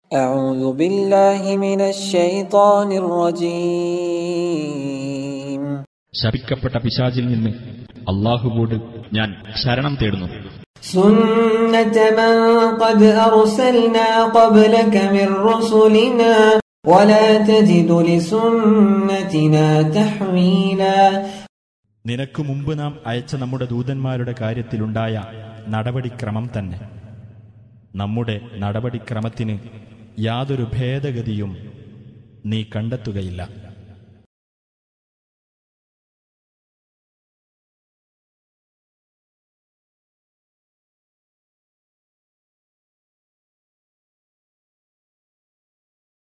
أعوذ بالله من الشيطان الرجيم ശപിക്കപ്പെട്ട പിശാചിൽ നിന്ന് അള്ളാഹുവോട് ഞാൻ ശരണം തേടുന്നു سنة من قد أرسلنا قبلك من رسلنا ولا تجد لسنتنا تحويلا നിനക്ക് മുമ്പ് നാം അയച്ച നമ്മുടെ ദൂതന്മാരുടെ കാര്യത്തിലുണ്ടായ നടപടിക്രമം തന്നെ നമ്മുടെ നടപടിക്രമത്തിന് യാതൊരു ഭേദഗതിയും നീ കണ്ടെത്തുകയില്ല